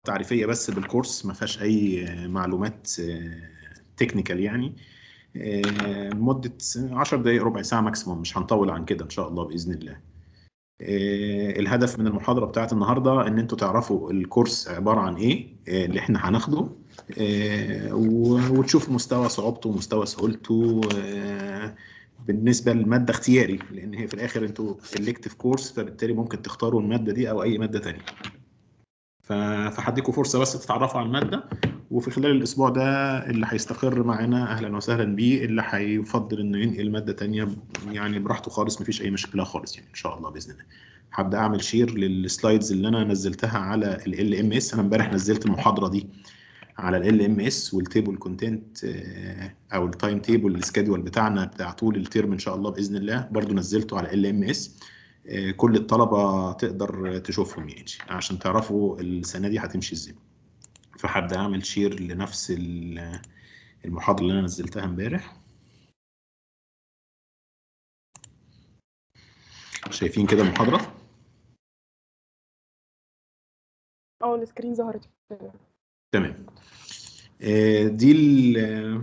تعريفيه بس بالكورس ما فيهاش اي معلومات تكنيكال يعني آه، مده 10 دقائق ربع ساعه ماكسيموم مش هنطول عن كده ان شاء الله باذن الله آه، الهدف من المحاضره بتاعت النهارده ان انتوا تعرفوا الكورس عباره عن ايه آه، اللي احنا هناخده آه، و- وتشوفوا مستوى صعوبته ومستوى سهولته آه، بالنسبه للماده اختياري لان هي في الاخر انتوا الكتيف كورس فبالتالي ممكن تختاروا الماده دي او اي ماده ثانيه ف- فهديكوا فرصه بس تتعرفوا على الماده وفي خلال الاسبوع ده اللي هيستقر معانا اهلا وسهلا بيه اللي هيفضل انه ينقل ماده تانية يعني براحته خالص مفيش اي مشكله خالص يعني ان شاء الله باذن الله هبدا اعمل شير للسلايدز اللي انا نزلتها على ال ام اس انا امبارح نزلت المحاضره دي على ال ام اس والتيبل كونتنت او التايم تيبل السكادول بتاعنا بتاع طول الترم ان شاء الله باذن الله برضو نزلته على ال ام اس كل الطلبه تقدر تشوفهم يعني عشان تعرفوا السنه دي هتمشي ازاي فهبدا اعمل شير لنفس ال- المحاضره اللي انا نزلتها امبارح شايفين كده المحاضره اه السكرين ظهرت تمام آه، دي ال-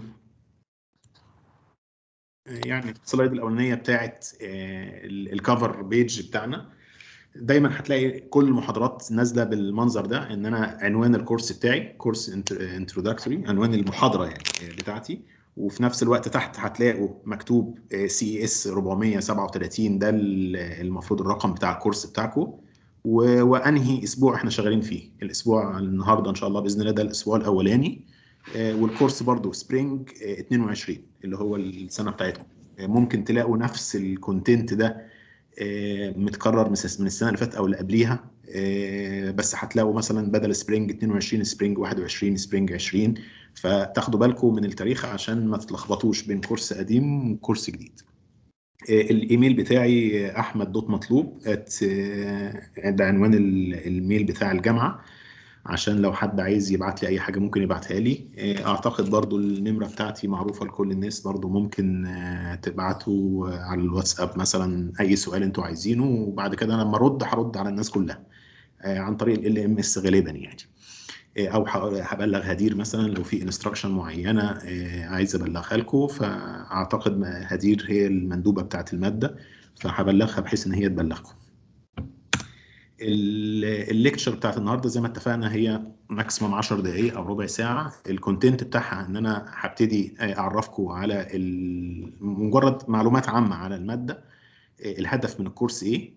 يعني السلايد الاولانيه بتاعت الكفر بيج بتاعنا دايما هتلاقي كل المحاضرات نازله بالمنظر ده ان انا عنوان الكورس بتاعي كورس انتروداكتوري عنوان المحاضره يعني بتاعتي وفي نفس الوقت تحت هتلاقوا مكتوب سي اس 437 ده ال- المفروض الرقم بتاع الكورس بتاعكم و- وانهي اسبوع احنا شغالين فيه الاسبوع النهارده ان شاء الله باذن الله ده الاسبوع الاولاني آه، والكورس برضو سبرينج 22 اللي هو السنه بتاعتكم آه، ممكن تلاقوا نفس الكونتنت ده آه، متكرر من الس- من السنه اللي فاتت او اللي قبليها آه، بس هتلاقوا مثلا بدل سبرينج 22 سبرينج 21 سبرينج 20 فتاخدوا بالكم من التاريخ عشان ما تتلخبطوش بين كورس قديم وكورس جديد آه، الايميل بتاعي آه، احمد دوت مطلوب at آه، ده عنوان ال- الميل بتاع الجامعه عشان لو حد عايز يبعت لي اي حاجه ممكن يبعتها لي آه، اعتقد برضو النمره بتاعتي معروفه لكل الناس برضو ممكن آه، تبعتوا آه، على الواتساب مثلا اي سؤال انتوا عايزينه وبعد كده أنا لما ارد هرد على الناس كلها آه، عن طريق ال ام اس غالبا يعني آه، او ه- هبلغ هدير مثلا لو في انستراكشن معينه آه، عايز ابلغها لكم فاعتقد ما- هدير هي المندوبه بتاعت الماده فهبلغها بحيث ان هي تبلغكم ال- الليكتشر بتاعت النهارده زي ما اتفقنا هي ماكسيموم 10 دقائق او ربع ساعه الكونتنت بتاعها ان انا هبتدي اعرفكم على ال- مجرد معلومات عامه على الماده آه، الهدف من الكورس ايه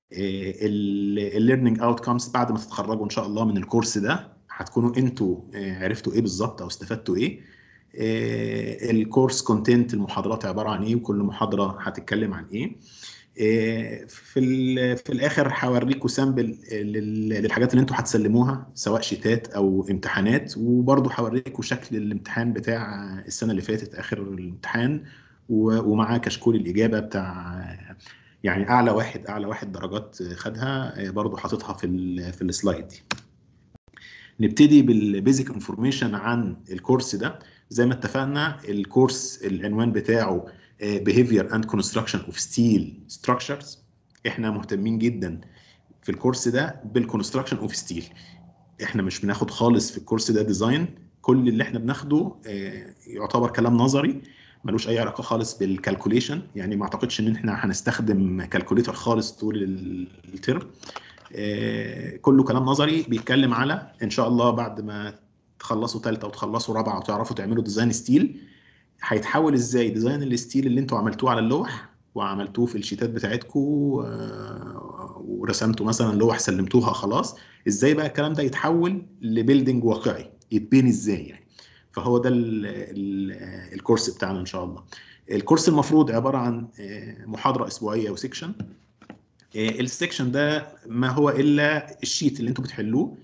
الليرنينج اوتكمز بعد ما تتخرجوا ان شاء الله من الكورس ده هتكونوا انتوا آه، عرفتوا ايه بالظبط او استفدتوا ايه آه، الكورس كونتنت المحاضرات عباره عن ايه وكل محاضره هتتكلم عن ايه آه، في ال- في الاخر هوريكم سامبل لل- للحاجات اللي انتوا هتسلموها سواء شيتات او امتحانات وبرضه هوريكم شكل الامتحان بتاع السنه اللي فاتت اخر الامتحان و- ومعاه كشكول الاجابه بتاع يعني اعلى واحد اعلى واحد درجات خدها آه، برضه حاططها في ال في السلايد دي نبتدي بالبيزك انفورميشن عن الكورس ده زي ما اتفقنا الكورس العنوان بتاعه آه، behavior and construction of steel structures احنا مهتمين جدا في الكورس ده بالكونستراكشن اوف ستيل احنا مش بناخد خالص في الكورس ده ديزاين كل اللي احنا بناخده آه، يعتبر كلام نظري ملوش اي علاقه خالص بالكالكوليشن يعني ما اعتقدش ان احنا هنستخدم كالكوليتر خالص طول ال- الترم آه، كله كلام نظري بيتكلم على ان شاء الله بعد ما تخلصوا ثالثه وتخلصوا رابعه وتعرفوا تعملوا ديزاين ستيل هيتحول ازاي ديزاين الستيل اللي انتوا عملتوه على اللوح وعملتوه في الشيتات بتاعتكم ورسمتوا مثلا لوح سلمتوها خلاص ازاي بقى الكلام ده يتحول لبيلدينج واقعي يتبني ازاي يعني فهو ده ال ال الكورس بتاعنا ان شاء الله الكورس المفروض عباره عن آه، محاضره اسبوعيه وسيكشن السيكشن ده ما هو الا الشيت اللي انتوا بتحلوه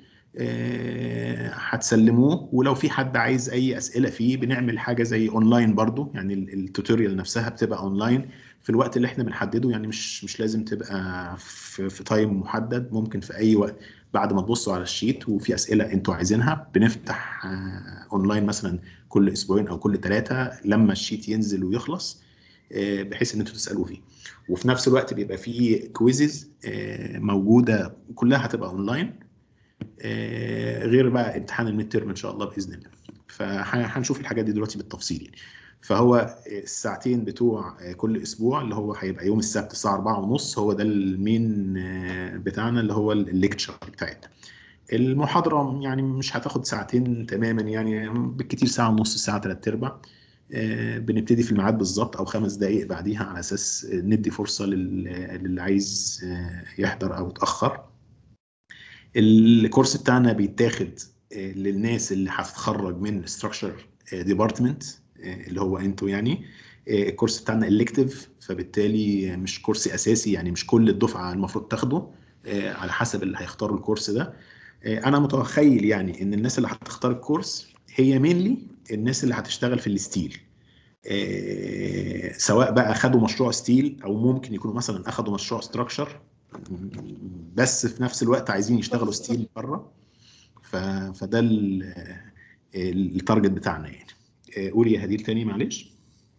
آه، هتسلموه ولو في حد عايز اي اسئله فيه بنعمل حاجه زي اونلاين برضو يعني ال- التوتوريال نفسها بتبقى اونلاين في الوقت اللي احنا بنحدده يعني مش مش لازم تبقى في, في تايم محدد ممكن في اي وقت بعد ما تبصوا على الشيت وفي اسئله انتوا عايزينها بنفتح آه، اونلاين مثلا كل اسبوعين او كل ثلاثه لما الشيت ينزل ويخلص آه، بحيث ان انتوا تسالوا فيه وفي نفس الوقت بيبقى فيه كويزز موجوده كلها هتبقى اونلاين آه، غير بقى امتحان الميد تيرم ان شاء الله باذن الله فهنشوف الحاجات دي دلوقتي بالتفصيل يعني فهو الساعتين بتوع كل اسبوع اللي هو هيبقى يوم السبت الساعه 4 ونص هو ده المين آه، بتاعنا اللي هو الليكتشر بتاعتنا المحاضره يعني مش هتاخد ساعتين تماما يعني بالكتير ساعه ونص ساعه ثلاث ارباع آه، بنبتدي في الميعاد بالظبط او خمس دقائق بعديها على اساس ندي فرصه لل- للي عايز آه، يحضر او يتاخر الكورس بتاعنا بيتاخد آه، للناس اللي هتتخرج من ستراكشر ديبارتمنت اللي هو انتوا يعني آه، الكورس بتاعنا الكتيف فبالتالي مش كورس اساسي يعني مش كل الدفعه المفروض تاخده آه، على حسب اللي هيختاروا الكورس ده آه، انا متخيل يعني ان الناس اللي هتختار الكورس هي مينلي الناس اللي هتشتغل في الستيل آه، سواء بقى خدوا مشروع ستيل او ممكن يكونوا مثلا اخدوا مشروع ستراكشر بس في نفس الوقت عايزين يشتغلوا ستيل بره ف- فده ال- ال- التارجت بتاعنا يعني آه، قولي يا هدير تاني معلش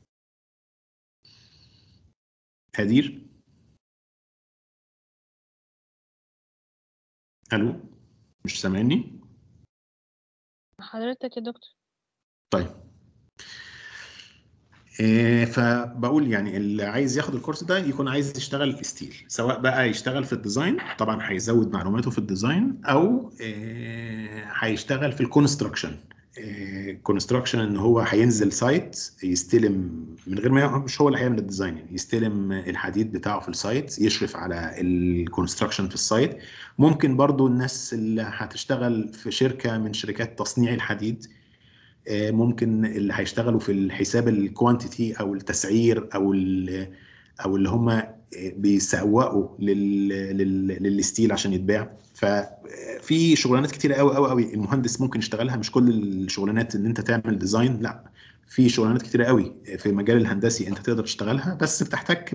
هدير الو مش سامعني حضرتك يا دكتور طيب آه، فبقول يعني اللي عايز ياخد الكورس ده يكون عايز يشتغل ستيل سواء بقى يشتغل في الديزاين طبعا هيزود معلوماته في الديزاين او آه، هيشتغل في الكونستراكشن كونستراكشن ان هو هينزل سايت يستلم من غير ما مش هو اللي هيعمل الديزاين يعني يستلم الحديد بتاعه في السايت يشرف على الكونستراكشن في السايت ممكن برضو الناس اللي هتشتغل في شركة من شركات تصنيع الحديد آه، ممكن اللي هيشتغلوا في الحساب الكوانتيتي او التسعير او ال- او اللي هم بيسوقوا لل لل للستيل عشان يتباع ففي شغلانات كتيره قوي قوي قوي المهندس ممكن يشتغلها مش كل الشغلانات ان انت تعمل ديزاين لا في شغلانات كتيره قوي في المجال الهندسي انت تقدر تشتغلها بس بتحتك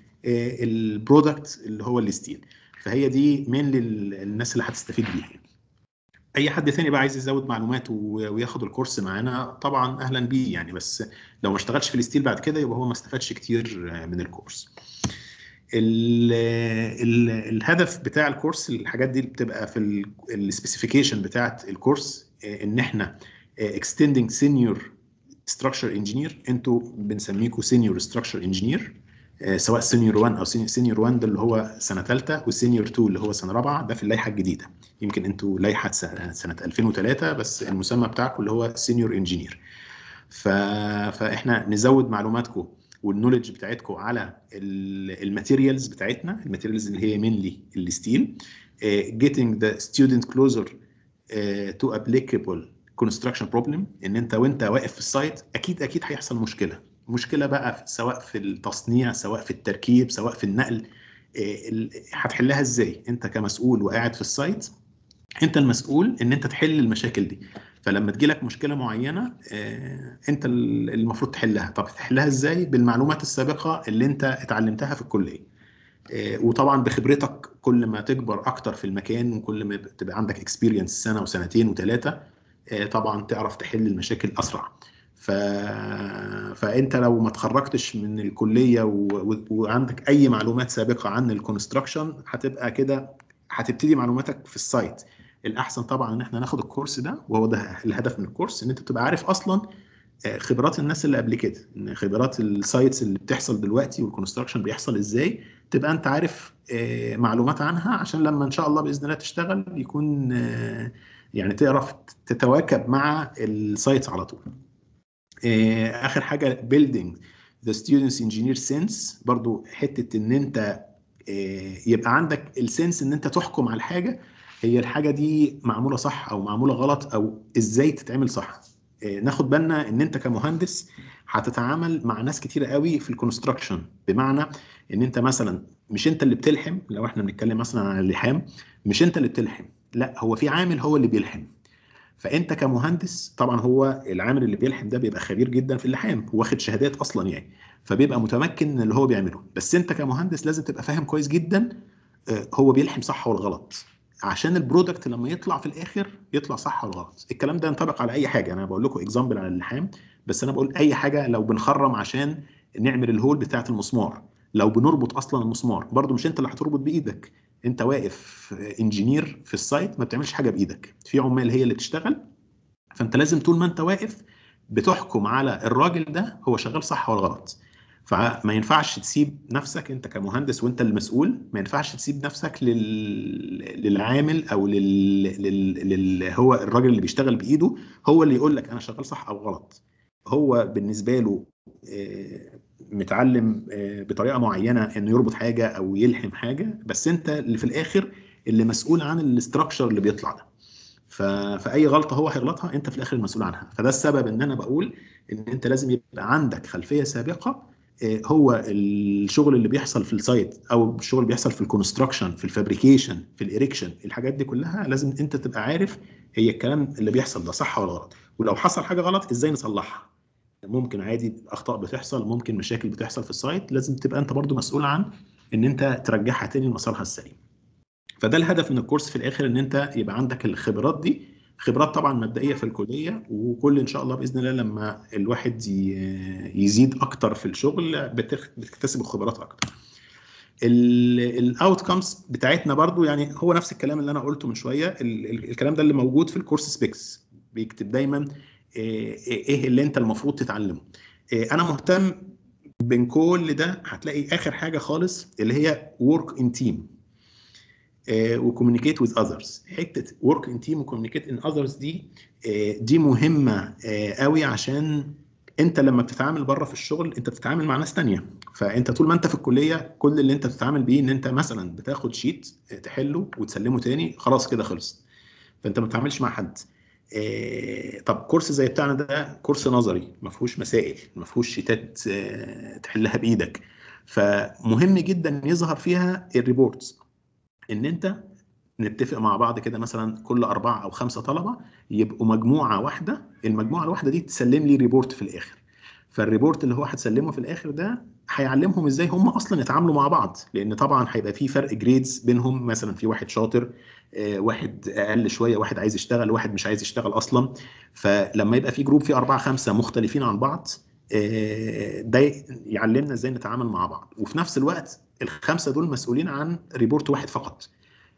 بالبرودكت اللي هو الستيل فهي دي مين للناس اللي هتستفيد بيها يعني. اي حد تاني بقى عايز يزود معلوماته و- وياخد الكورس معانا طبعا اهلا بيه يعني بس لو ما اشتغلش في الستيل بعد كده يبقى هو ما استفادش كتير من الكورس ال ال الهدف بتاع الكورس الحاجات دي بتبقى في السبيسيفيكيشن بتاعت الكورس آه، ان احنا اكستندنج سينيور ستراكشر انجينير انتوا بنسميكوا سينيور ستراكشر انجينير سواء سينيور 1 او سينيور 1 ده اللي هو سنه ثالثه والسينيور 2 اللي هو سنه رابعه ده في اللائحه الجديده يمكن انتوا لائحه سنه سنة 2003 بس المسمى بتاعكم اللي هو سينيور انجينير ف... فاحنا نزود معلوماتكم والنولج بتاعتكم على الماتيريالز بتاعتنا الماتيريالز اللي هي مينلي الستيل getting the student closer uh, to applicable construction problem ان انت وانت واقف في السايت اكيد اكيد هيحصل مشكله مشكله بقى في- سواء في التصنيع سواء في التركيب سواء في النقل آه، ال- هتحلها ازاي انت كمسؤول وقاعد في السايت انت المسؤول ان انت تحل المشاكل دي فلما تجيلك مشكله معينه آه، انت ال- المفروض تحلها طب تحلها ازاي بالمعلومات السابقه اللي انت اتعلمتها في الكليه آه، وطبعا بخبرتك كل ما تكبر اكتر في المكان وكل ما تبقى عندك اكسبيرينس سنه وسنتين وثلاثه طبعا تعرف تحل المشاكل اسرع ف... فانت لو ما اتخرجتش من الكليه و... و... وعندك اي معلومات سابقه عن الكونستراكشن هتبقى كده هتبتدي معلوماتك في السايت الاحسن طبعا ان احنا ناخد الكورس ده وهو ده الهدف من الكورس ان انت تبقى عارف اصلا آه، خبرات الناس اللي قبل كده ان خبرات السايتس اللي بتحصل دلوقتي والكونستراكشن بيحصل ازاي تبقى انت عارف آه، معلومات عنها عشان لما ان شاء الله باذن الله تشتغل يكون آه، يعني تعرف تتواكب مع السايتس على طول آه، اخر حاجه building the students engineer sense برضو حته ان انت آه، يبقى عندك السنس ان انت تحكم على الحاجه هي الحاجه دي معموله صح او معموله غلط او ازاي تتعمل صح آه، ناخد بالنا ان انت كمهندس هتتعامل مع ناس كتير قوي في الكونستراكشن بمعنى ان انت مثلا مش انت اللي بتلحم لو احنا بنتكلم مثلا عن اللحام مش انت اللي بتلحم لا هو في عامل هو اللي بيلحم فانت كمهندس طبعا هو العامل اللي بيلحم ده بيبقى خبير جدا في اللحام واخد شهادات اصلا يعني فبيبقى متمكن من اللي هو بيعمله بس انت كمهندس لازم تبقى فاهم كويس جدا آه، هو بيلحم صح ولا غلط عشان البرودكت لما يطلع في الاخر يطلع صح ولا غلط الكلام ده ينطبق على اي حاجه انا بقول لكم اكزامبل على اللحام بس انا بقول اي حاجه لو بنخرم عشان نعمل الهول بتاعه المسمار لو بنربط اصلا المسمار برضو مش انت اللي هتربط بايدك انت واقف انجينير في السايت ما بتعملش حاجه بايدك في عمال هي اللي بتشتغل فانت لازم طول ما انت واقف بتحكم على الراجل ده هو شغال صح ولا غلط فما ينفعش تسيب نفسك انت كمهندس وانت المسؤول ما ينفعش تسيب نفسك لل... للعامل او لل... لل... لل... هو الراجل اللي بيشتغل بايده هو اللي يقول لك انا شغال صح او غلط هو بالنسبه له آه، متعلم آه، بطريقه معينه انه يربط حاجه او يلحم حاجه بس انت اللي في الاخر اللي مسؤول عن الاستراكشر اللي بيطلع ده ف... فاي غلطه هو هيغلطها انت في الاخر المسؤول عنها فده السبب ان انا بقول ان انت لازم يبقى عندك خلفيه سابقه آه، هو الشغل اللي بيحصل في السايت او الشغل اللي بيحصل في الكونستراكشن في الفابريكيشن في الاريكشن الحاجات دي كلها لازم انت تبقى عارف هي الكلام اللي بيحصل ده صح ولا غلط ولو حصل حاجه غلط ازاي نصلحها ممكن عادي اخطاء بتحصل ممكن مشاكل بتحصل في السايت لازم تبقى انت برضو مسؤول عن ان انت ترجعها تاني لمسارها السليم فده الهدف من الكورس في الاخر ان انت يبقى عندك الخبرات دي خبرات طبعا مبدئيه في الكليه وكل ان شاء الله باذن الله لما الواحد ي- يزيد اكتر في الشغل بتخ- بتكتسب خبرات اكتر الاوت كامز بتاعتنا برضو يعني هو نفس الكلام اللي انا قلته من شويه ال- ال- الكلام ده اللي موجود في الكورس سبيكس بيكتب دايما ايه إيه اللي انت المفروض تتعلمه إيه انا مهتم بين كل ده هتلاقي اخر حاجه خالص اللي هي work in team وكوميونيكيت with others حته work in team وكوميونيكيت in others دي آه، دي مهمه آه، قوي عشان انت لما بتتعامل بره في الشغل انت بتتعامل مع ناس تانية فانت طول ما انت في الكليه كل اللي انت بتتعامل بيه ان انت مثلا بتاخد شيت آه، تحله وتسلمه تاني خلاص كده خلص فانت ما بتتعاملش مع حد آه، طب كورس زي بتاعنا ده كورس نظري ما فيهوش مسائل ما فيهوش شيتات آه، تحلها بايدك فمهم جدا يظهر فيها الريبورتس ان انت نتفق مع بعض كده مثلا كل اربعه او خمسه طلبه يبقوا مجموعه واحده المجموعه الواحده دي تسلم لي ريبورت في الاخر فالريبورت اللي هو هتسلمه في الاخر ده هيعلمهم ازاي هم اصلا يتعاملوا مع بعض لان طبعا هيبقى في فرق جريدز بينهم مثلا في واحد شاطر آه، واحد اقل شويه واحد عايز يشتغل واحد مش عايز يشتغل اصلا فلما يبقى في جروب فيه اربعه خمسه مختلفين عن بعض آه، ده يعلمنا ازاي نتعامل مع بعض وفي نفس الوقت الخمسه دول مسؤولين عن ريبورت واحد فقط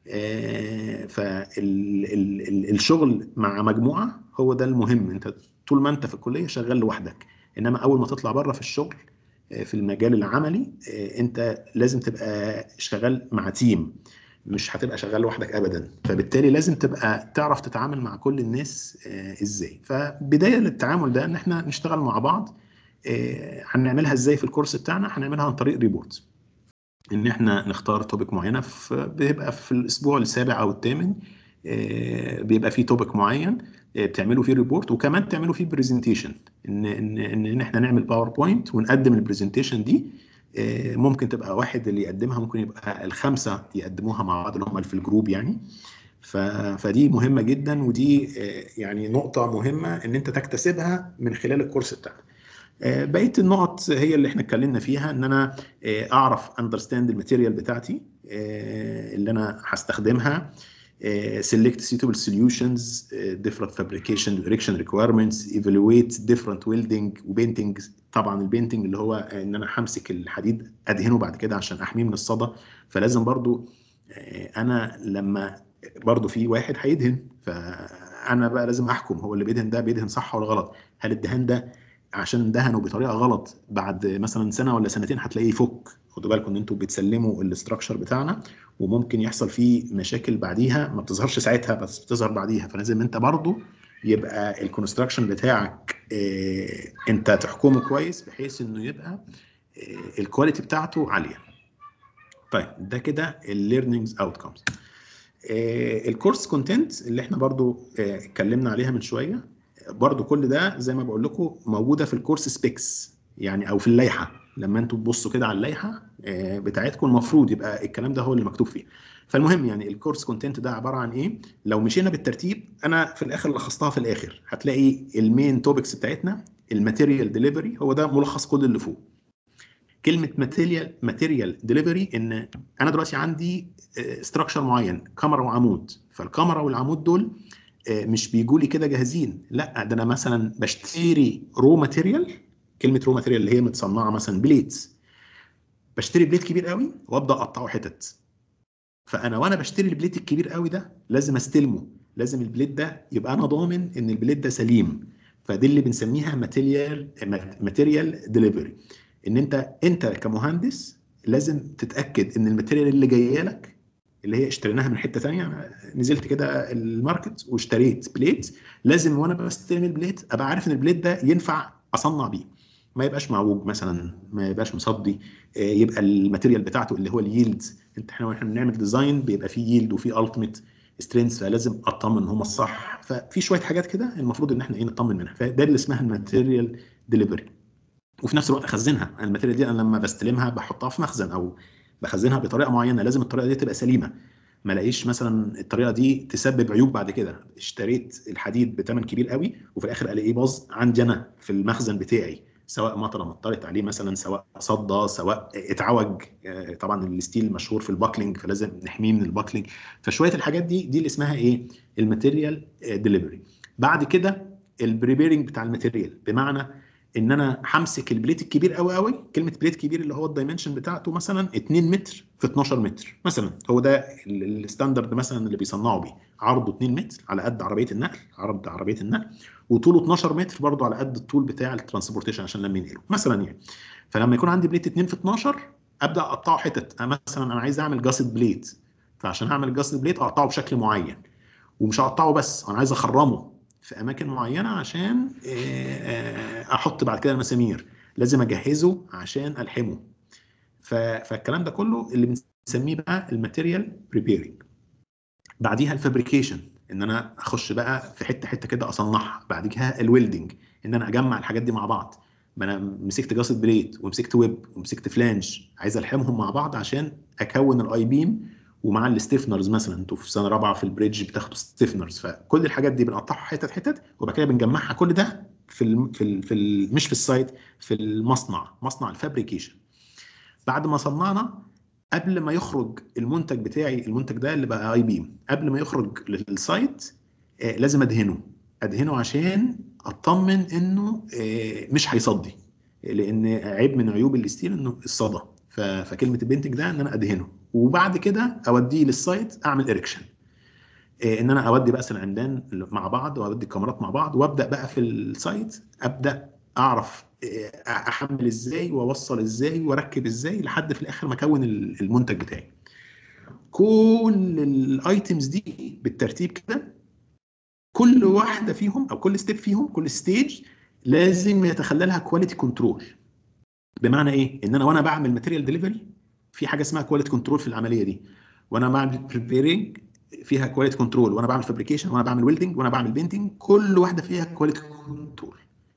فالشغل مع مجموعه هو ده المهم انت طول ما انت في الكليه شغال لوحدك انما اول ما تطلع بره في الشغل آه، في المجال العملي آه، انت لازم تبقى شغال مع تيم مش هتبقى شغال لوحدك ابدا فبالتالي لازم تبقى تعرف تتعامل مع كل الناس آه، ازاي فبدايه للتعامل ده ان احنا نشتغل مع بعض آه، هنعملها ازاي في الكورس بتاعنا هنعملها عن طريق ريبورت ان احنا نختار توبيك معينه في بيبقى في الاسبوع السابع او الثامن آه، بيبقى فيه توبيك معين آه، بتعملوا فيه ريبورت وكمان تعملوا فيه برزنتيشن ان ان ان إن احنا نعمل باوربوينت ونقدم البرزنتيشن دي آه، ممكن تبقى واحد اللي يقدمها ممكن يبقى الخمسه يقدموها مع بعض اللي هم في الجروب يعني ف- فدي مهمه جدا ودي آه، يعني نقطه مهمه ان انت تكتسبها من خلال الكورس بتاعك آه، بقيه النقط هي اللي احنا اتكلمنا فيها ان انا آه، اعرف اندرستاند الماتيريال بتاعتي آه، اللي انا هستخدمها آه، select suitable solutions آه، different fabrication erection requirements evaluate different welding وبينتنج طبعا البينتنج اللي هو ان انا همسك الحديد ادهنه بعد كده عشان احميه من الصدى فلازم برضو آه، انا لما برضو في واحد هيدهن فانا بقى لازم احكم هو اللي بيدهن ده بيدهن صح ولا غلط هل الدهان ده عشان دهنوا بطريقه غلط بعد مثلا سنه ولا سنتين هتلاقيه يفك خدوا بالكم ان انتوا بتسلموا الاستراكشر بتاعنا وممكن يحصل فيه مشاكل بعديها ما بتظهرش ساعتها بس بتظهر بعديها فلازم انت برضو يبقى الكونستراكشن بتاعك اه انت تحكمه كويس بحيث انه يبقى اه الكواليتي بتاعته عاليه طيب ده كده الليرنينجز اوتكمز الكورس كونتنت اللي احنا برضو آه، اتكلمنا عليها من شويه برضو كل ده زي ما بقول لكم موجوده في الكورس سبيكس يعني او في اللائحه لما انتوا تبصوا كده على اللائحه آه، بتاعتكم المفروض يبقى الكلام ده هو اللي مكتوب فيه فالمهم يعني الكورس كونتنت ده عباره عن ايه لو مشينا بالترتيب انا في الاخر لخصتها في الاخر هتلاقي المين توبكس بتاعتنا الماتيريال ديليفري هو ده ملخص كل اللي فوق كلمه ماتيريال ماتيريال ديليفري ان انا دلوقتي عندي ستراكشر معين كاميرا وعمود فالكاميرا والعمود دول آه، مش بيجوا لي كده جاهزين لا ده انا مثلا بشتري رو ماتيريال كلمه رو ماتيريال اللي هي متصنعه مثلا بليتس بشتري بليت كبير قوي وابدا اقطعه حتت فانا وانا بشتري البليت الكبير قوي ده لازم استلمه لازم البليت ده يبقى انا ضامن ان البليت ده سليم فدي اللي بنسميها ماتيريال ماتيريال ديليفري ان انت انت كمهندس لازم تتاكد ان الماتيريال اللي جايه لك اللي هي اشتريناها من حته ثانيه انا نزلت كده الماركت واشتريت بليت لازم وانا بستلم البليت ابقى عارف ان البليت ده ينفع اصنع بيه ما يبقاش معوج مثلا ما يبقاش مصدي آه، يبقى الماتيريال بتاعته اللي هو اليلد انت احنا واحنا بنعمل ديزاين بيبقى فيه يلد وفيه التيميت سترينث فلازم اطمن ان هم الصح ففي شويه حاجات كده المفروض ان احنا ايه نطمن منها فده اللي اسمها الماتيريال ديليفري وفي نفس الوقت اخزنها الماتيريال دي انا لما بستلمها بحطها في مخزن او بخزنها بطريقه معينه لازم الطريقه دي تبقى سليمه ما الاقيش مثلا الطريقه دي تسبب عيوب بعد كده اشتريت الحديد بثمن كبير قوي وفي الاخر الاقيه باظ عندي انا في المخزن بتاعي سواء مطره مطرت عليه مثلا سواء صدى سواء اتعوج آه، طبعا الستيل مشهور في الباكلينج فلازم نحميه من الباكلينج فشويه الحاجات دي دي اللي اسمها ايه الماتيريال ديليفري بعد كده البريبيرنج بتاع الماتيريال بمعنى ان انا همسك البليت الكبير قوي قوي كلمه بليت كبير اللي هو الدايمنشن بتاعته مثلا 2 متر في 12 متر مثلا هو ده ال- الستاندرد مثلا اللي بيصنعوا بيه عرضه 2 متر على قد عربيه النقل عرض عربيه النقل وطوله 12 متر برضه على قد الطول بتاع الترانسبورتيشن عشان لما ينقله مثلا يعني فلما يكون عندي بليت 2 في 12 ابدا اقطعه حتت أنا مثلا انا عايز اعمل جاسد بليت فعشان اعمل جاسد بليت اقطعه بشكل معين ومش هقطعه بس انا عايز اخرمه في اماكن معينه عشان آه، آه، احط بعد كده المسامير لازم اجهزه عشان الحمه ف- فالكلام ده كله اللي بنسميه بقى الماتيريال بريبيرنج بعديها الفابريكيشن ان انا اخش بقى في حته حته كده اصنعها بعد كده الويلدنج ان انا اجمع الحاجات دي مع بعض ما انا مسكت جاسد بليت ومسكت ويب ومسكت فلانج عايز الحمهم مع بعض عشان اكون الاي بيم ومع الستيفنرز مثلا انتوا في سنه رابعه في البريدج بتاخدوا ستيفنرز فكل الحاجات دي بنقطعها حتت حتت وبعد كده بنجمعها كل ده في ال في ال في ال مش في السايت في المصنع مصنع الفابريكيشن بعد ما صنعنا قبل ما يخرج المنتج بتاعي المنتج ده اللي بقى اي بيم قبل ما يخرج للسايت آه، لازم ادهنه ادهنه عشان اطمن انه آه، مش هيصدي لان عيب من عيوب الستيل انه الصدى ف- فكلمه البينتنج ده ان انا ادهنه وبعد كده اوديه للسايت اعمل اريكشن ان انا اودي بقى العمدان مع بعض واودي الكاميرات مع بعض وابدا بقى في السايت ابدا اعرف آه، احمل ازاي واوصل ازاي واركب ازاي لحد في الاخر ما اكون ال- المنتج بتاعي كل الايتمز دي بالترتيب كده كل واحده فيهم او كل ستيب فيهم كل ستيج لازم يتخللها كواليتي كنترول بمعنى ايه ان انا وانا بعمل ماتيريال ديليفري في حاجه اسمها كواليتي كنترول في العمليه دي وانا بعمل بريبيرنج فيها كواليتي كنترول وانا بعمل فابريكيشن وانا بعمل ويلدنج وانا بعمل بينتنج كل واحده فيها كواليتي كنترول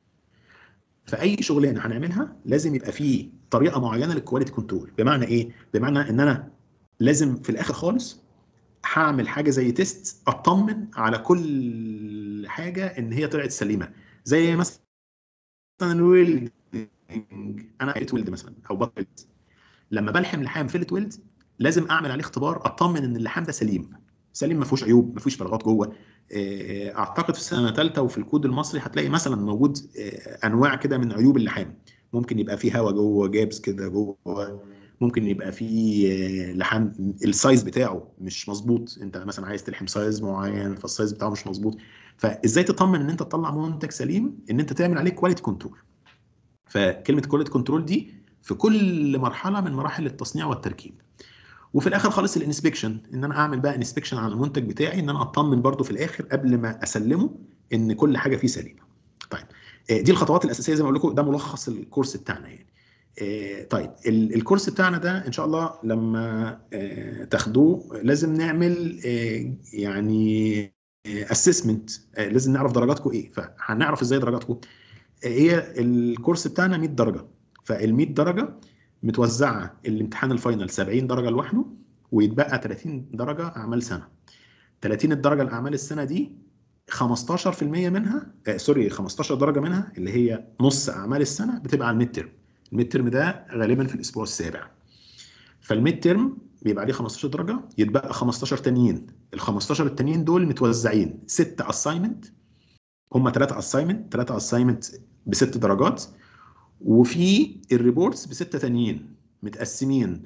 فاي شغلانه هنعملها لازم يبقى فيه طريقه معينه للكواليتي كنترول بمعنى ايه بمعنى ان انا لازم في الاخر خالص هعمل حاجه زي تيست اطمن على كل حاجه ان هي طلعت سليمه زي مثلا الويلدنج انا قلت ويلد مثلا او بطل لما بلحم لحام فيلت ويلد لازم اعمل عليه اختبار اطمن ان اللحام ده سليم سليم ما فيهوش عيوب ما فيهوش فراغات جوه آه، اعتقد في سنه ثالثه وفي الكود المصري هتلاقي مثلا موجود آه، انواع كده من عيوب اللحام ممكن يبقى فيه هواء جوه جابس كده جوه ممكن يبقى فيه آه، لحام السايز بتاعه مش مظبوط انت مثلا عايز تلحم سايز معين فالسايز بتاعه مش مظبوط فازاي تطمن ان انت تطلع منتج سليم ان انت تعمل عليه كواليتي كنترول فكلمه كواليتي كنترول دي في كل مرحله من مراحل التصنيع والتركيب وفي الاخر خالص الانسبكشن ان انا اعمل بقى انسبكشن على المنتج بتاعي ان انا اطمن برده في الاخر قبل ما اسلمه ان كل حاجه فيه سليمه طيب آه، دي الخطوات الاساسيه زي ما بقول لكم ده ملخص الكورس بتاعنا يعني آه، طيب ال- الكورس بتاعنا ده ان شاء الله لما آه، تاخدوه لازم نعمل آه، يعني اسسمنت لازم نعرف درجاتكم ايه فهنعرف ازاي درجاتكم هي الكورس بتاعنا 100 درجه فال 100 درجه متوزعه الامتحان الفاينل 70 درجه لوحده ويتبقى 30 درجه اعمال سنه 30 الدرجه لاعمال السنه دي 15% منها آه سوري 15 درجه منها اللي هي نص اعمال السنه بتبقى على الميد ترم الميد ترم ده غالبا في الاسبوع السابع فالميد ترم بيبقى عليه 15 درجه يتبقى 15 تانيين ال 15 التانيين دول متوزعين 6 اساينمنت هم 3 اساينمنت 3 اساينمنت بست درجات وفي الريبورتس بستة تانيين متقسمين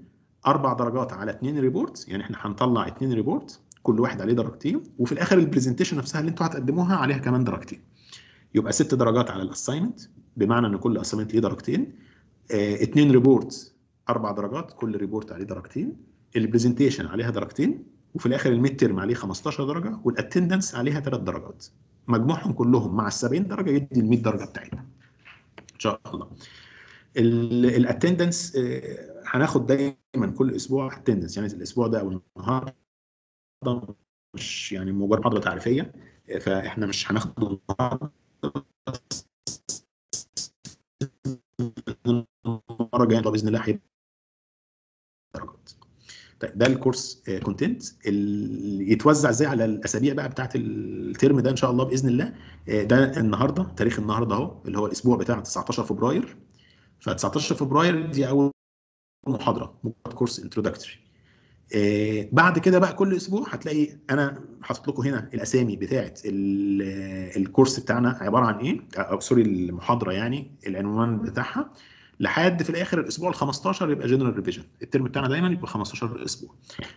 اربع درجات على اثنين ريبورت يعني احنا هنطلع اثنين ريبورت كل واحد عليه درجتين وفي الاخر البرزنتيشن نفسها اللي انتوا هتقدموها عليها كمان درجتين يبقى ست درجات على الاساينمنت بمعنى ان كل اساينمنت ليه درجتين اه اثنين ريبورت اربع درجات كل ريبورت عليه درجتين البرزنتيشن عليها درجتين وفي الاخر الميد تيرم عليه 15 درجه والاتندنس عليها ثلاث درجات مجموعهم كلهم مع ال 70 درجه يدي ال 100 درجه بتاعتنا ان شاء الله الاتندنس هناخد دايما كل اسبوع اتندنس يعني الاسبوع ده او النهارده مش يعني مجرد محاضره تعريفيه فاحنا مش هناخد النهارده المره الجايه باذن الله هيبقى درجات طيب ده الكورس كونتنت يتوزع ازاي على الاسابيع بقى بتاعت الترم ده ان شاء الله باذن الله ده النهارده تاريخ النهارده اهو اللي هو الاسبوع بتاع 19 فبراير ف 19 فبراير دي اول محاضره كورس انتروداكتوري آه بعد كده بقى كل اسبوع هتلاقي انا حاطط لكم هنا الاسامي بتاعه الكورس بتاعنا عباره عن ايه او سوري المحاضره يعني العنوان بتاعها لحد في الاخر الاسبوع ال 15 يبقى جنرال ريفيجن الترم بتاعنا دايما يبقى 15 اسبوع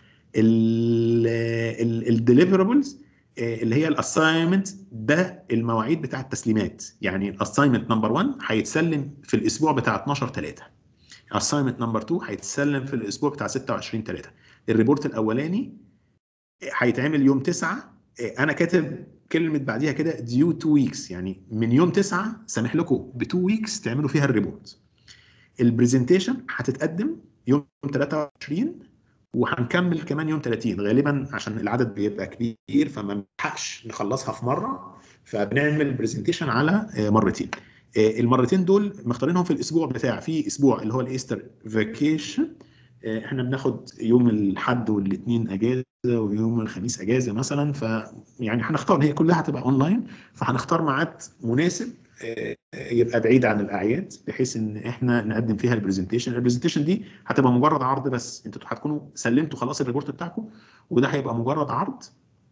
الديليفربلز اللي هي الاساينمنت ده المواعيد بتاع التسليمات يعني الاساينمنت نمبر 1 هيتسلم في الاسبوع بتاع 12 3 اساينمنت نمبر 2 هيتسلم في الاسبوع بتاع 26 3 الريبورت الاولاني هيتعمل يوم 9 انا كاتب كلمه بعديها كده ديو 2 ويكس يعني من يوم 9 سامح لكم ب 2 ويكس تعملوا فيها الريبورت البرزنتيشن هتتقدم يوم 23 وهنكمل كمان يوم 30 غالبا عشان العدد بيبقى كبير فما نلحقش نخلصها في مره فبنعمل برزنتيشن على مرتين المرتين دول مختارينهم في الاسبوع بتاع في اسبوع اللي هو الايستر فاكيشن احنا بناخد يوم الاحد والاثنين اجازه ويوم الخميس اجازه مثلا ف يعني هنختار هي كلها هتبقى اونلاين فهنختار ميعاد مناسب يبقى بعيد عن الاعياد بحيث ان احنا نقدم فيها البرزنتيشن البرزنتيشن دي هتبقى مجرد عرض بس انتوا هتكونوا سلمتوا خلاص الريبورت بتاعكم وده هيبقى مجرد عرض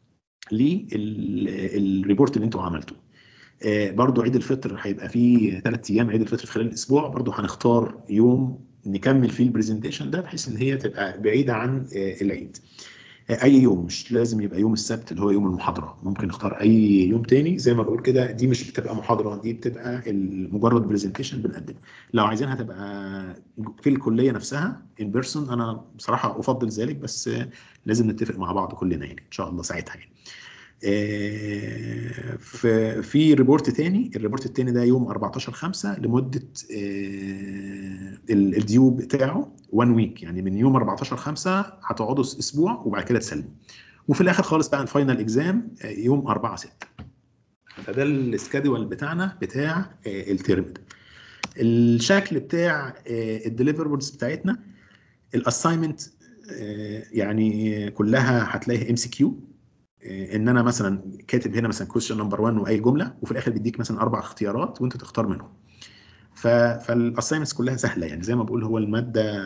للريبورت اللي انتوا عملتوه آه برضو عيد الفطر هيبقى فيه ثلاث ايام عيد الفطر في خلال الاسبوع برضو هنختار يوم نكمل فيه البرزنتيشن ده بحيث ان هي تبقى بعيده عن آه العيد آه اي يوم مش لازم يبقى يوم السبت اللي هو يوم المحاضره ممكن نختار اي يوم تاني زي ما بقول كده دي مش بتبقى محاضره دي بتبقى مجرد برزنتيشن بنقدمها لو عايزينها تبقى في الكليه نفسها ان بيرسون انا بصراحه افضل ذلك بس لازم نتفق مع بعض كلنا يعني ان شاء الله ساعتها يعني في ريبورت تاني الريبورت التاني ده يوم 14 5 لمده الديو بتاعه 1 ويك يعني من يوم 14 5 هتقعدوا اسبوع وبعد كده تسلموا وفي الاخر خالص بقى الفاينل اكزام يوم 4 6 فده السكادول بتاعنا بتاع الترم ده الشكل بتاع الديليفربلز بتاعتنا الاساينمنت يعني كلها هتلاقيها ام سي كيو ان انا مثلا كاتب هنا مثلا كويشن نمبر 1 واي جمله وفي الاخر بيديك مثلا اربع اختيارات وانت تختار منهم فالاساينمنتس كلها سهله يعني زي ما بقول هو الماده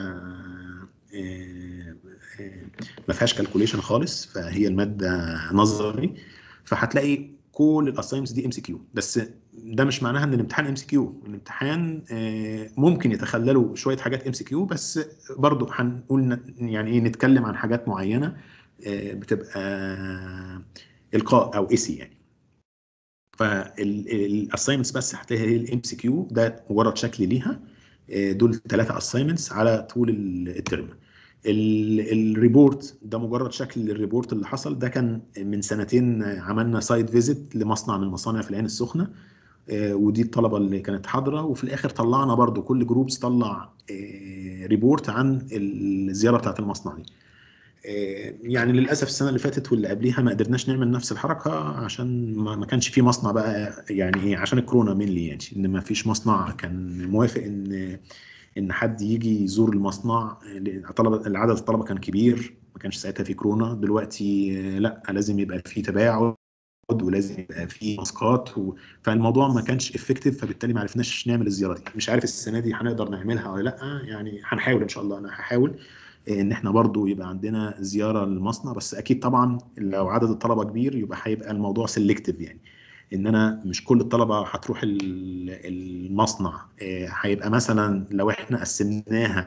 ما فيهاش كالكوليشن خالص فهي الماده نظري فهتلاقي كل الاساينمنتس دي ام سي كيو بس ده مش معناها ان الامتحان ام سي كيو الامتحان ممكن يتخللوا شويه حاجات ام سي كيو بس برضه هنقول يعني ايه نتكلم عن حاجات معينه بتبقى القاء او ايسي يعني فالاساينمنتس بس هتلاقيها هي الام سي كيو ده مجرد شكل ليها دول ثلاثه اساينمنتس على طول الترم الريبورت ده مجرد شكل للريبورت اللي حصل ده كان من سنتين عملنا سايت فيزيت لمصنع من المصانع في العين السخنه ودي الطلبه اللي كانت حاضره وفي الاخر طلعنا برضو كل جروبس طلع ريبورت عن الزياره بتاعت المصنع دي يعني للاسف السنه اللي فاتت واللي قبليها ما قدرناش نعمل نفس الحركه عشان ما كانش في مصنع بقى يعني ايه عشان الكورونا مينلي يعني ان ما فيش مصنع كان موافق ان ان حد يجي يزور المصنع طلبه العدد الطلبه كان كبير ما كانش ساعتها في كورونا دلوقتي لا لازم يبقى في تباعد ولازم يبقى في ماسكات و... فالموضوع ما كانش افكتيف فبالتالي ما عرفناش نعمل الزياره دي مش عارف السنه دي هنقدر نعملها ولا لا يعني هنحاول ان شاء الله انا هحاول ان احنا برضو يبقى عندنا زياره للمصنع بس اكيد طبعا لو عدد الطلبه كبير يبقى هيبقى الموضوع سيلكتيف يعني ان انا مش كل الطلبه هتروح المصنع هيبقى مثلا لو احنا قسمناها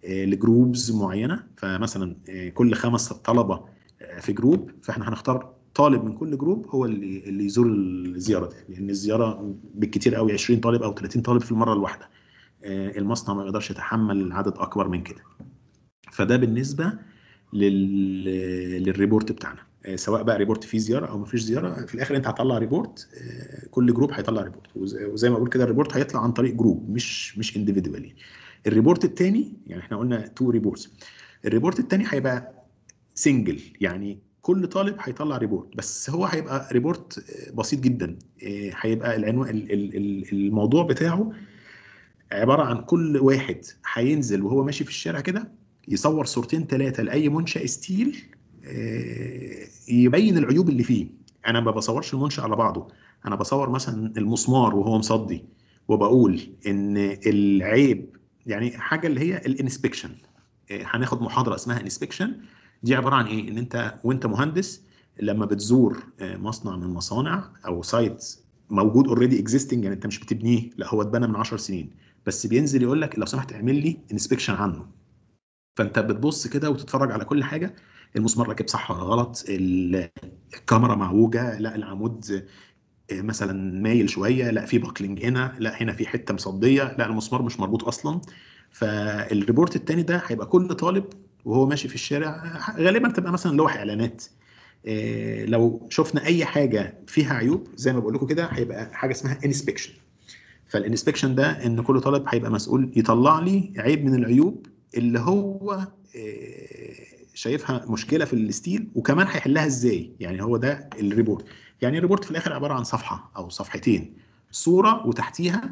آه، لجروبز معينه فمثلا آه، كل خمس طلبه آه، في جروب فاحنا هنختار طالب من كل جروب هو اللي اللي يزور الزياره دي لان الزياره بالكتير قوي 20 طالب او 30 طالب في المره الواحده آه، المصنع ما يقدرش يتحمل عدد اكبر من كده فده بالنسبه لل... للريبورت بتاعنا آه، سواء بقى ريبورت فيه زياره او ما فيش زياره في الاخر انت هتطلع ريبورت آه، كل جروب هيطلع ريبورت وز- وزي ما بقول كده الريبورت هيطلع عن طريق جروب مش مش انديفيدوالي الريبورت الثاني يعني احنا قلنا تو ريبورتس الريبورت الثاني هيبقى سنجل يعني كل طالب هيطلع ريبورت بس هو هيبقى ريبورت آه، بسيط جدا آه، هيبقى العنوان ال- ال- ال- الموضوع بتاعه عباره عن كل واحد هينزل وهو ماشي في الشارع كده يصور صورتين ثلاثه لاي منشا ستيل آه، يبين العيوب اللي فيه انا ما بصورش المنشا على بعضه انا بصور مثلا المسمار وهو مصدي وبقول ان العيب يعني حاجه اللي هي الانسبكشن هناخد محاضره اسمها انسبكشن دي عباره عن ايه ان انت وانت مهندس لما بتزور آه، مصنع من المصانع او سايت موجود اوريدي اكزيستنج يعني انت مش بتبنيه لا هو اتبنى من 10 سنين بس بينزل يقول لك لو سمحت اعمل لي انسبكشن عنه فانت بتبص كده وتتفرج على كل حاجه المسمار راكب صح ولا غلط ال- الكاميرا معوجه لا العمود آه، مثلا مايل شويه لا في باكلينج هنا لا هنا في حته مصديه لا المسمار مش مربوط اصلا فالريبورت التاني ده هيبقى كل طالب وهو ماشي في الشارع غالبا تبقى مثلا لوح اعلانات آه، لو شفنا اي حاجه فيها عيوب زي ما بقول لكم كده هيبقى حاجه اسمها انسبكشن فالانسبكشن ده ان كل طالب هيبقى مسؤول يطلع لي عيب من العيوب اللي هو آه، شايفها مشكله في الستيل وكمان هيحلها ازاي يعني هو ده الريبورت يعني الريبورت في الاخر عباره عن صفحه او صفحتين صوره وتحتيها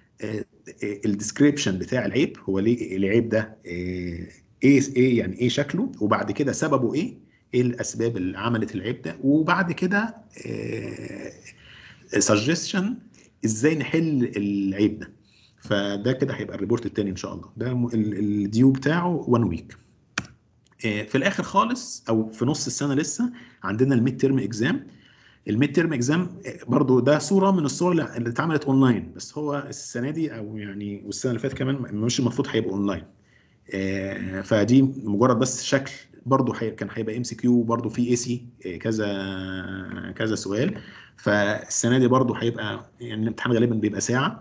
الديسكريبشن بتاع العيب هو ليه العيب ده آه، ايه ايه يعني ايه شكله وبعد كده سببه ايه ايه الاسباب اللي عملت العيب ده وبعد كده سجستشن ازاي نحل العيب ده فده كده هيبقى الريبورت التاني ان شاء الله ده م- ال- الديو بتاعه 1 ويك في الاخر خالص او في نص السنه لسه عندنا الميد تيرم اكزام الميد تيرم اكزام برضو ده صوره من الصور اللي اللي اتعملت اونلاين بس هو السنه دي او يعني والسنه اللي فاتت كمان مش المفروض هيبقى اونلاين آه، فدي مجرد بس شكل برضو حي... كان هيبقى ام سي كيو برضو في اي سي كذا كذا سؤال فالسنه دي برضو هيبقى يعني الامتحان غالبا بيبقى ساعه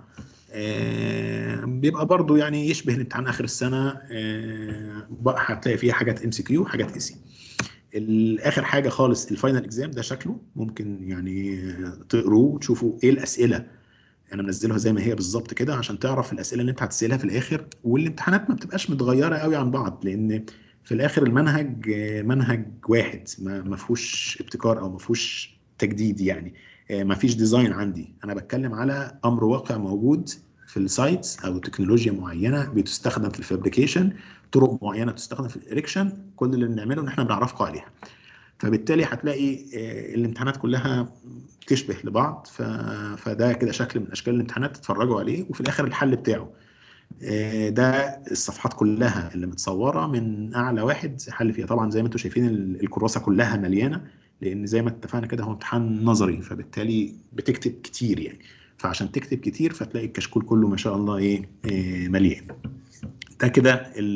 آه، بيبقى برضو يعني يشبه الامتحان اخر السنه آه، بقى هتلاقي فيها حاجات ام سي كيو حاجات اي سي الاخر حاجه خالص الفاينل اكزام ده شكله ممكن يعني تقروه وتشوفوا ايه الاسئله انا منزلها زي ما هي بالظبط كده عشان تعرف الاسئله اللي انت هتسالها في الاخر والامتحانات ما بتبقاش متغيره قوي عن بعض لان في الاخر المنهج آه، منهج واحد ما ما فيهوش ابتكار او ما فيهوش تجديد يعني آه، ما فيش ديزاين عندي انا بتكلم على امر واقع موجود في السايتس او تكنولوجيا معينه بتستخدم في الفابريكيشن طرق معينه بتستخدم في الاريكشن كل اللي بنعمله ان احنا بنعرفكم عليها فبالتالي هتلاقي آه، الامتحانات كلها تشبه لبعض ف... فده كده شكل من اشكال الامتحانات تتفرجوا عليه وفي الاخر الحل بتاعه آه، ده الصفحات كلها اللي متصوره من اعلى واحد حل فيها طبعا زي ما انتم شايفين ال- الكراسه كلها مليانه لان زي ما اتفقنا كده هو امتحان نظري فبالتالي بتكتب كتير يعني فعشان تكتب كتير فتلاقي الكشكول كله ما شاء الله ايه آه، مليان ده كده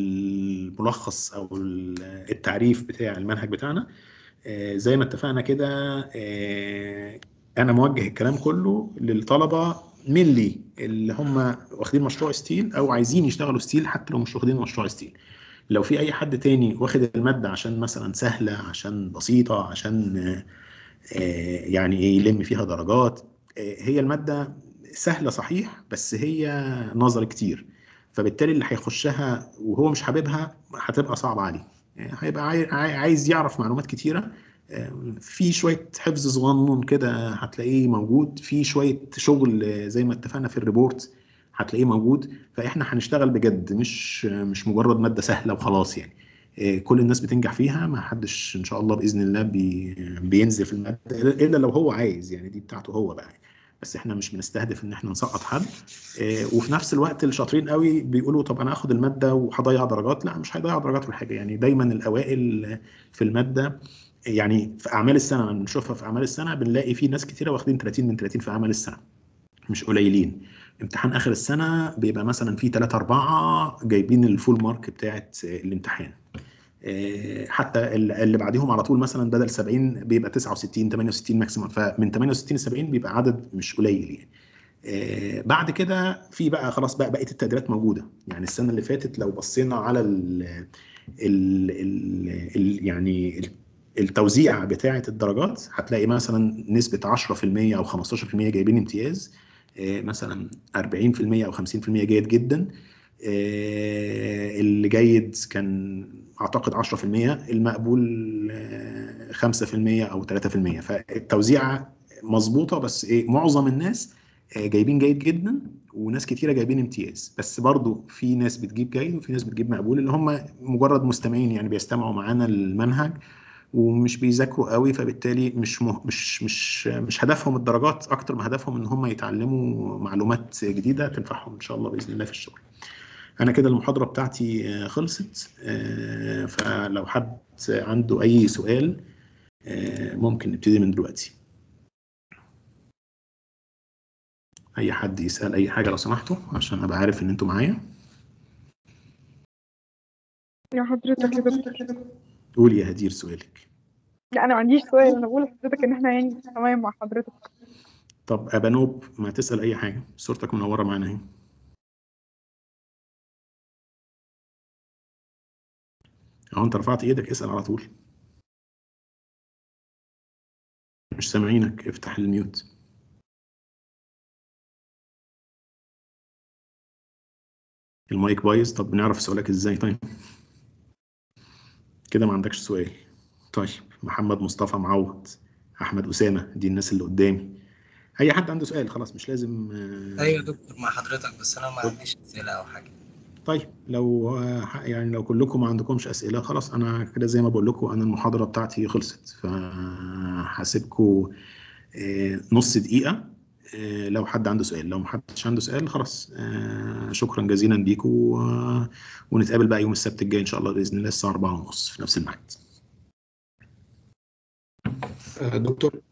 الملخص او التعريف بتاع المنهج بتاعنا آه، زي ما اتفقنا كده آه، انا موجه الكلام كله للطلبه ملي اللي هم واخدين مشروع ستيل او عايزين يشتغلوا ستيل حتى لو مش واخدين مشروع ستيل لو في اي حد تاني واخد الماده عشان مثلا سهله عشان بسيطه عشان آه، آه، يعني ايه يلم فيها درجات آه، هي الماده سهله صحيح بس هي نظر كتير فبالتالي اللي هيخشها وهو مش حاببها هتبقى صعبه عليه آه، هيبقى عاي- عاي- عايز يعرف معلومات كتيره آه، في شويه حفظ صغنن كده هتلاقيه موجود في شويه شغل آه، زي ما اتفقنا في الريبورت هتلاقيه موجود فاحنا هنشتغل بجد مش مش مجرد ماده سهله وخلاص يعني آه، كل الناس بتنجح فيها ما حدش ان شاء الله باذن الله بي بينزل في الماده الا لو هو عايز يعني دي بتاعته هو بقى بس احنا مش بنستهدف ان احنا نسقط حد آه، وفي نفس الوقت الشاطرين قوي بيقولوا طب انا اخد الماده وهضيع درجات لا مش هيضيع درجات ولا حاجه يعني دايما الاوائل في الماده يعني في اعمال السنه لما بنشوفها في اعمال السنه بنلاقي في ناس كتيره واخدين 30 من 30 في اعمال السنه مش قليلين امتحان اخر السنه بيبقى مثلا في 3 4 جايبين الفول مارك بتاعه الامتحان آه، حتى ال- اللي بعديهم على طول مثلا بدل 70 بيبقى 69 68 ماكسيمم فمن 68 ل 70 بيبقى عدد مش قليل يعني آه، بعد كده في بقى خلاص بقى بقيه التقديرات موجوده يعني السنه اللي فاتت لو بصينا على ال ال ال ال يعني ال- التوزيع بتاعه الدرجات هتلاقي مثلا نسبه 10% او 15% جايبين امتياز آه، مثلا 40% او 50% جيد جدا آه، اللي جيد كان اعتقد 10% المقبول آه، 5% او 3% فالتوزيع مظبوطه بس ايه معظم الناس آه، جايبين جيد جدا وناس كتيره جايبين امتياز بس برضو في ناس بتجيب جيد وفي ناس بتجيب مقبول اللي هم مجرد مستمعين يعني بيستمعوا معانا المنهج ومش بيذاكروا قوي فبالتالي مش مه... مش مش مش هدفهم الدرجات اكتر ما هدفهم ان هم يتعلموا معلومات جديده تنفعهم ان شاء الله باذن الله في الشغل. انا كده المحاضره بتاعتي آه، خلصت آه، فلو حد عنده اي سؤال آه، ممكن نبتدي من دلوقتي. اي حد يسال اي حاجه لو سمحتوا عشان ابقى عارف ان انتوا معايا. يا حضرتك يا دكتور قولي يا هدير سؤالك. لا انا ما عنديش سؤال انا بقول لحضرتك ان احنا يعني تمام مع حضرتك طب ابانوب ما تسال اي حاجه صورتك منوره معانا اهي. اهو انت رفعت ايدك اسال على طول. مش سامعينك افتح الميوت. المايك بايظ طب بنعرف سؤالك ازاي طيب كده ما عندكش سؤال طيب محمد مصطفى معوض احمد اسامه دي الناس اللي قدامي اي حد عنده سؤال خلاص مش لازم آه، ايوه يا دكتور مع حضرتك بس انا ما عنديش اسئله او حاجه طيب لو آه، يعني لو كلكم ما عندكمش اسئله خلاص انا كده زي ما بقول لكم انا المحاضره بتاعتي خلصت فهسيبكم نص دقيقه آه، لو حد عنده سؤال لو محدش عنده سؤال خلاص آه، شكرا جزيلا ليكم و- ونتقابل بقى يوم السبت الجاي ان شاء الله باذن الله الساعه 4:30 في نفس الميعاد آه، دكتور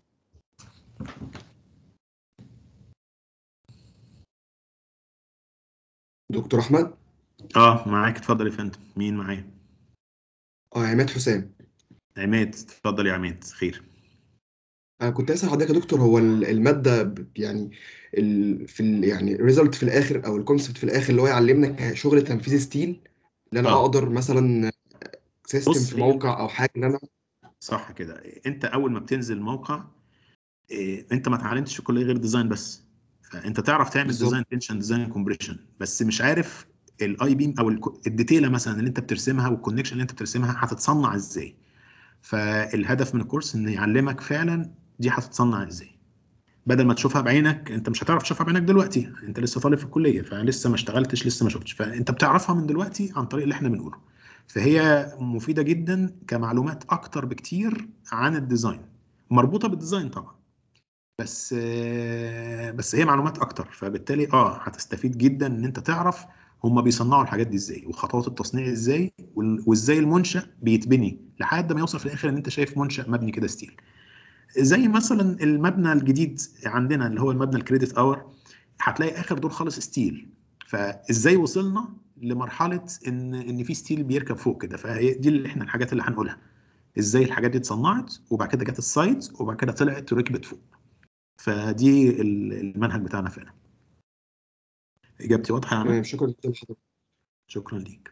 دكتور احمد اه معاك اتفضل يا فندم مين معايا اه عماد حسام عماد اتفضل يا عماد خير انا كنت اسال حضرتك يا دكتور هو ال- الماده ب- يعني ال في ال يعني الريزلت في الاخر او الكونسبت في الاخر اللي هو يعلمنا كشغل تنفيذ ستيل اللي انا آه. اقدر مثلا سيستم بص، في هي- موقع او حاجه ان انا صح كده انت اول ما بتنزل الموقع إيه، انت ما اتعلمتش في كليه غير ديزاين بس فانت تعرف تعمل بالظبط. ديزاين تنشن ديزاين كومبريشن بس مش عارف الاي بيم او الك- الديتيله مثلا اللي انت بترسمها والكونكشن اللي انت بترسمها هتتصنع ازاي فالهدف من الكورس ان يعلمك فعلا دي هتتصنع ازاي بدل ما تشوفها بعينك انت مش هتعرف تشوفها بعينك دلوقتي انت لسه طالب في الكليه فلسه ما اشتغلتش لسه ما شفتش فانت بتعرفها من دلوقتي عن طريق اللي احنا بنقوله فهي مفيده جدا كمعلومات اكتر بكتير عن الديزاين مربوطه بالديزاين طبعا بس آه، بس هي معلومات اكتر فبالتالي اه هتستفيد جدا ان انت تعرف هم بيصنعوا الحاجات دي ازاي وخطوات التصنيع ازاي وال- وازاي المنشأ بيتبني لحد ما يوصل في الاخر ان انت شايف منشأ مبني كده ستيل زي مثلا المبنى الجديد عندنا اللي هو المبنى الكريدت اور هتلاقي اخر دور خالص ستيل فازاي وصلنا لمرحله ان ان في ستيل بيركب فوق كده فهي دي اللي احنا الحاجات اللي هنقولها ازاي الحاجات دي اتصنعت وبعد كده جت السايت وبعد كده طلعت وركبت فوق فدي ال- المنهج بتاعنا فعلا اجابتي واضحه يا عماد تمام شكرا جدا لحضرتك شكرا ليك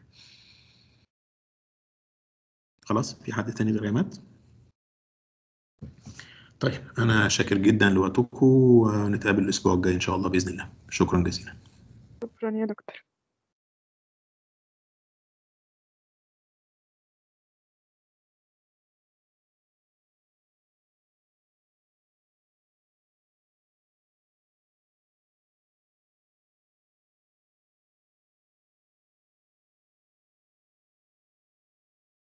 خلاص في حد تاني غير عماد طيب انا شاكر جدا لوقتكم ونتقابل الاسبوع الجاي ان شاء الله باذن الله شكرا جزيلا شكرا يا دكتور